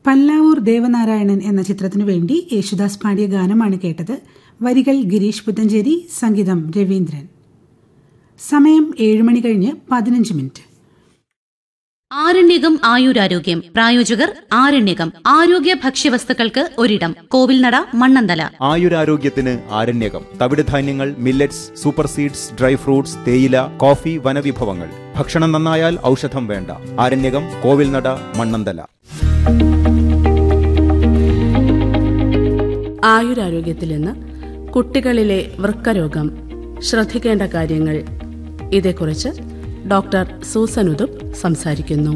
പല്ലാവൂർ ദേവനാരായണൻ എന്ന ചിത്രത്തിനു വേണ്ടി യേശുദാസ് പാടിയ ഗാനമാണ് കേട്ടത് വരികൾ ഗിരീഷ് പുത്തഞ്ചേരി സംഗീതം രവീന്ദ്രൻ സമയം ഏഴ് മണി കഴിഞ്ഞ് പതിനഞ്ച് മിനിറ്റ് ആരണ്യകം ആയുരാരോഗ്യം പ്രായോജകർ ആരണ്യകം ആരോഗ്യ ഭക്ഷ്യവസ്തുക്കൾക്ക് ഒരിടം കോവിൽനട മണ്ണന്തല ആയുരാരോഗ്യത്തിന് ആരണ്യകം തവിടുധാന്യങ്ങൾ millets super seeds dry fruits തേയില കോഫി വനവിഭവങ്ങൾ ഭക്ഷണം നന്നായാൽ ഔഷധം വേണ്ട ആരണ്യകം കോവിൽനട മണ്ണന്തല ആയുരാരോഗ്യത്തിൽ നിന്ന് കുട്ടികളിലെ വൃക്കരോഗം ശ്രദ്ധിക്കേണ്ട കാര്യങ്ങൾ ഇതേക്കുറിച്ച് ഡോക്ടർ സൂസൻ ഉദുപ് സംസാരിക്കുന്നു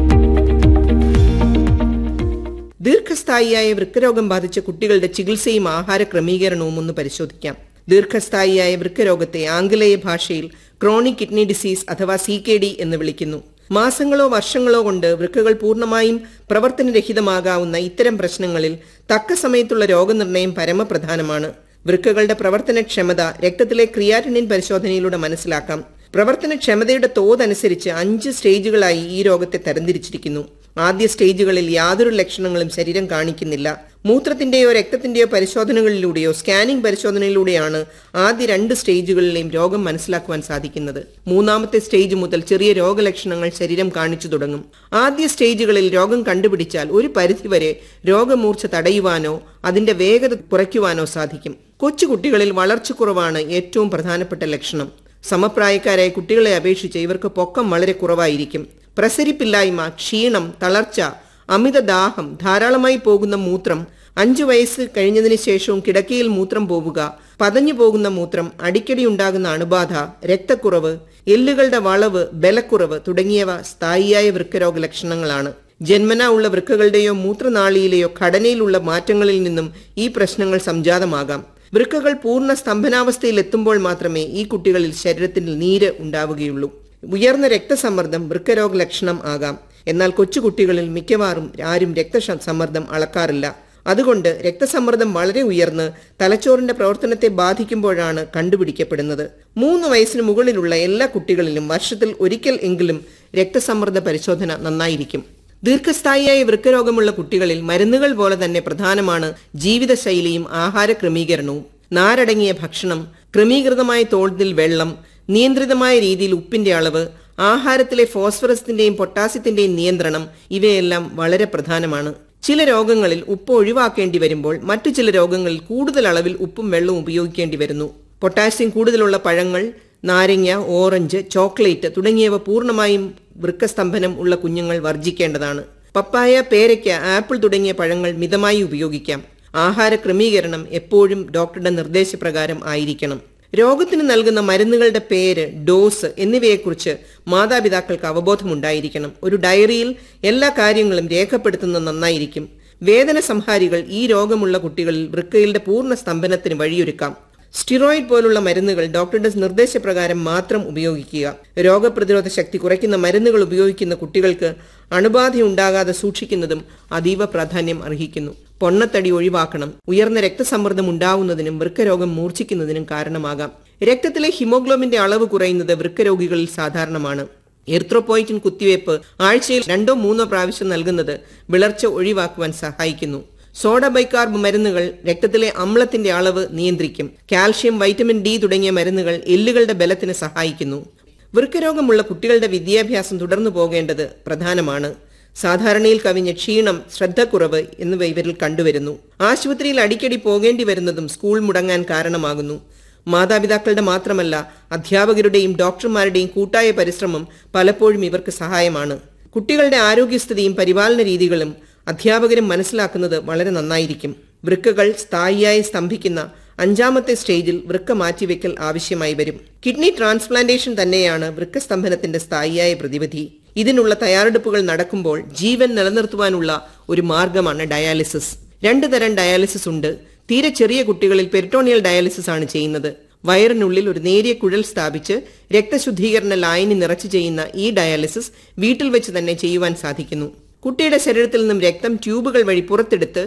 ദീർഘസ്ഥായിയായ വൃക്കരോഗം ബാധിച്ച കുട്ടികളുടെ ചികിത്സയും ആഹാര ക്രമീകരണവും ഒന്ന് പരിശോധിക്കാം ദീർഘസ്ഥായിയായ വൃക്കരോഗത്തെ ആംഗലേയ ഭാഷയിൽ ക്രോണിക് കിഡ്നി ഡിസീസ് അഥവാ സി കെ ഡി എന്ന് വിളിക്കുന്നു മാസങ്ങളോ വർഷങ്ങളോ കൊണ്ട് വൃക്കകൾ പൂർണ്ണമായും പ്രവർത്തനരഹിതമാകാവുന്ന ഇത്തരം പ്രശ്നങ്ങളിൽ തക്ക സമയത്തുള്ള രോഗനിർണയം പരമപ്രധാനമാണ് വൃക്കകളുടെ പ്രവർത്തനക്ഷമത രക്തത്തിലെ ക്രിയാറ്റിനിൻ പരിശോധനയിലൂടെ മനസ്സിലാക്കാം പ്രവർത്തനക്ഷമതയുടെ തോതനുസരിച്ച് അഞ്ച് സ്റ്റേജുകളായി ഈ രോഗത്തെ തരംതിരിച്ചിരിക്കുന്നു ആദ്യ സ്റ്റേജുകളിൽ യാതൊരു ലക്ഷണങ്ങളും ശരീരം കാണിക്കുന്നില്ല മൂത്രത്തിന്റെയോ രക്തത്തിന്റെയോ പരിശോധനകളിലൂടെയോ സ്കാനിംഗ് പരിശോധനയിലൂടെയാണ് ആദ്യ രണ്ട് സ്റ്റേജുകളിലെയും രോഗം മനസ്സിലാക്കുവാൻ സാധിക്കുന്നത് മൂന്നാമത്തെ സ്റ്റേജ് മുതൽ ചെറിയ രോഗലക്ഷണങ്ങൾ ശരീരം കാണിച്ചു തുടങ്ങും ആദ്യ സ്റ്റേജുകളിൽ രോഗം കണ്ടുപിടിച്ചാൽ ഒരു പരിധിവരെ രോഗമൂർച്ച തടയുവാനോ അതിന്റെ വേഗത കുറയ്ക്കുവാനോ സാധിക്കും കൊച്ചുകുട്ടികളിൽ വളർച്ചക്കുറവാണ് ഏറ്റവും പ്രധാനപ്പെട്ട ലക്ഷണം സമപ്രായക്കാരായ കുട്ടികളെ അപേക്ഷിച്ച് ഇവർക്ക് പൊക്കം വളരെ കുറവായിരിക്കും പ്രസരിപ്പില്ലായ്മ ക്ഷീണം തളർച്ച അമിത ദാഹം ധാരാളമായി പോകുന്ന മൂത്രം അഞ്ചു വയസ്സ് കഴിഞ്ഞതിന് ശേഷവും കിടക്കയിൽ മൂത്രം പോവുക പതഞ്ഞു പോകുന്ന മൂത്രം അടിക്കടി ഉണ്ടാകുന്ന അണുബാധ രക്തക്കുറവ് എല്ലുകളുടെ വളവ് ബലക്കുറവ് തുടങ്ങിയവ സ്ഥായിയായ വൃക്കരോഗ ലക്ഷണങ്ങളാണ് ജന്മന ഉള്ള വൃക്കകളുടെയോ മൂത്രനാളിയിലെയോ ഘടനയിലുള്ള മാറ്റങ്ങളിൽ നിന്നും ഈ പ്രശ്നങ്ങൾ സംജാതമാകാം വൃക്കകൾ പൂർണ്ണ സ്തംഭനാവസ്ഥയിൽ എത്തുമ്പോൾ മാത്രമേ ഈ കുട്ടികളിൽ ശരീരത്തിൽ നീര് ഉണ്ടാവുകയുള്ളൂ ഉയർന്ന രക്തസമ്മർദ്ദം വൃക്കരോഗ ലക്ഷണം ആകാം എന്നാൽ കൊച്ചുകുട്ടികളിൽ മിക്കവാറും ആരും രക്തസമ്മർദ്ദം അളക്കാറില്ല അതുകൊണ്ട് രക്തസമ്മർദ്ദം വളരെ ഉയർന്ന് തലച്ചോറിന്റെ പ്രവർത്തനത്തെ ബാധിക്കുമ്പോഴാണ് കണ്ടുപിടിക്കപ്പെടുന്നത് മൂന്ന് വയസ്സിന് മുകളിലുള്ള എല്ലാ കുട്ടികളിലും വർഷത്തിൽ ഒരിക്കൽ എങ്കിലും രക്തസമ്മർദ്ദ പരിശോധന നന്നായിരിക്കും ദീർഘസ്ഥായിയായ വൃക്കരോഗമുള്ള കുട്ടികളിൽ മരുന്നുകൾ പോലെ തന്നെ പ്രധാനമാണ് ജീവിതശൈലിയും ആഹാര ക്രമീകരണവും നാരടങ്ങിയ ഭക്ഷണം ക്രമീകൃതമായ തോതിൽ വെള്ളം നിയന്ത്രിതമായ രീതിയിൽ ഉപ്പിന്റെ അളവ് ആഹാരത്തിലെ ഫോസ്ഫറസിന്റെയും പൊട്ടാസ്യത്തിന്റെയും നിയന്ത്രണം ഇവയെല്ലാം വളരെ പ്രധാനമാണ് ചില രോഗങ്ങളിൽ ഉപ്പ് ഒഴിവാക്കേണ്ടി വരുമ്പോൾ മറ്റു ചില രോഗങ്ങളിൽ കൂടുതൽ അളവിൽ ഉപ്പും വെള്ളവും ഉപയോഗിക്കേണ്ടി വരുന്നു പൊട്ടാസ്യം കൂടുതലുള്ള പഴങ്ങൾ നാരങ്ങ ഓറഞ്ച് ചോക്ലേറ്റ് തുടങ്ങിയവ പൂർണ്ണമായും വൃക്കസ്തംഭനം ഉള്ള കുഞ്ഞുങ്ങൾ വർജിക്കേണ്ടതാണ് പപ്പായ പേരയ്ക്ക ആപ്പിൾ തുടങ്ങിയ പഴങ്ങൾ മിതമായി ഉപയോഗിക്കാം ആഹാര ക്രമീകരണം എപ്പോഴും ഡോക്ടറുടെ നിർദ്ദേശപ്രകാരം ആയിരിക്കണം രോഗത്തിന് നൽകുന്ന മരുന്നുകളുടെ പേര് ഡോസ് എന്നിവയെക്കുറിച്ച് മാതാപിതാക്കൾക്ക് അവബോധമുണ്ടായിരിക്കണം ഒരു ഡയറിയിൽ എല്ലാ കാര്യങ്ങളും രേഖപ്പെടുത്തുന്നത് നന്നായിരിക്കും വേദന സംഹാരികൾ ഈ രോഗമുള്ള കുട്ടികളിൽ വൃക്കയുടെ പൂർണ്ണ സ്തംഭനത്തിന് വഴിയൊരുക്കാം സ്റ്റിറോയിഡ് പോലുള്ള മരുന്നുകൾ ഡോക്ടറുടെ നിർദ്ദേശപ്രകാരം മാത്രം ഉപയോഗിക്കുക രോഗപ്രതിരോധ ശക്തി കുറയ്ക്കുന്ന മരുന്നുകൾ ഉപയോഗിക്കുന്ന കുട്ടികൾക്ക് അണുബാധയുണ്ടാകാതെ സൂക്ഷിക്കുന്നതും അതീവ പ്രാധാന്യം അർഹിക്കുന്നു പൊണ്ണത്തടി ഒഴിവാക്കണം ഉയർന്ന രക്തസമ്മർദ്ദം ഉണ്ടാവുന്നതിനും വൃക്കരോഗം മൂർച്ഛിക്കുന്നതിനും കാരണമാകാം രക്തത്തിലെ ഹിമോഗ്ലോബിന്റെ അളവ് കുറയുന്നത് വൃക്കരോഗികളിൽ സാധാരണമാണ് എർത്രോപോയിറ്റിൻ കുത്തിവയ്പ് ആഴ്ചയിൽ രണ്ടോ മൂന്നോ പ്രാവശ്യം നൽകുന്നത് വിളർച്ച ഒഴിവാക്കുവാൻ സഹായിക്കുന്നു സോഡ ബൈക്കാർബ് മരുന്നുകൾ രക്തത്തിലെ അമ്ലത്തിന്റെ അളവ് നിയന്ത്രിക്കും കാൽഷ്യം വൈറ്റമിൻ ഡി തുടങ്ങിയ മരുന്നുകൾ എല്ലുകളുടെ ബലത്തിന് സഹായിക്കുന്നു വൃക്കരോഗമുള്ള കുട്ടികളുടെ വിദ്യാഭ്യാസം തുടർന്നു പോകേണ്ടത് പ്രധാനമാണ് സാധാരണയിൽ കവിഞ്ഞ ക്ഷീണം ശ്രദ്ധക്കുറവ് എന്നിവ ഇവരിൽ കണ്ടുവരുന്നു ആശുപത്രിയിൽ അടിക്കടി പോകേണ്ടി വരുന്നതും സ്കൂൾ മുടങ്ങാൻ കാരണമാകുന്നു മാതാപിതാക്കളുടെ മാത്രമല്ല അധ്യാപകരുടെയും ഡോക്ടർമാരുടെയും കൂട്ടായ പരിശ്രമം പലപ്പോഴും ഇവർക്ക് സഹായമാണ് കുട്ടികളുടെ ആരോഗ്യസ്ഥിതിയും പരിപാലന രീതികളും അധ്യാപകരും മനസ്സിലാക്കുന്നത് വളരെ നന്നായിരിക്കും വൃക്കകൾ സ്ഥായിയായി സ്തംഭിക്കുന്ന അഞ്ചാമത്തെ സ്റ്റേജിൽ വൃക്ക മാറ്റിവെക്കൽ ആവശ്യമായി വരും കിഡ്നി ട്രാൻസ്പ്ലാന്റേഷൻ തന്നെയാണ് വൃക്കസ്തംഭനത്തിന്റെ സ്ഥായിയായ പ്രതിവിധി ഇതിനുള്ള തയ്യാറെടുപ്പുകൾ നടക്കുമ്പോൾ ജീവൻ നിലനിർത്തുവാനുള്ള ഒരു മാർഗമാണ് ഡയാലിസിസ് രണ്ടു തരം ഡയാലിസിസ് ഉണ്ട് തീരെ ചെറിയ കുട്ടികളിൽ പെരിട്ടോണിയൽ ഡയാലിസിസ് ആണ് ചെയ്യുന്നത് വയറിനുള്ളിൽ ഒരു നേരിയ കുഴൽ സ്ഥാപിച്ച് രക്തശുദ്ധീകരണ ലായനി നിറച്ചു ചെയ്യുന്ന ഈ ഡയാലിസിസ് വീട്ടിൽ വെച്ച് തന്നെ ചെയ്യുവാൻ സാധിക്കുന്നു കുട്ടിയുടെ ശരീരത്തിൽ നിന്നും രക്തം ട്യൂബുകൾ വഴി പുറത്തെടുത്ത്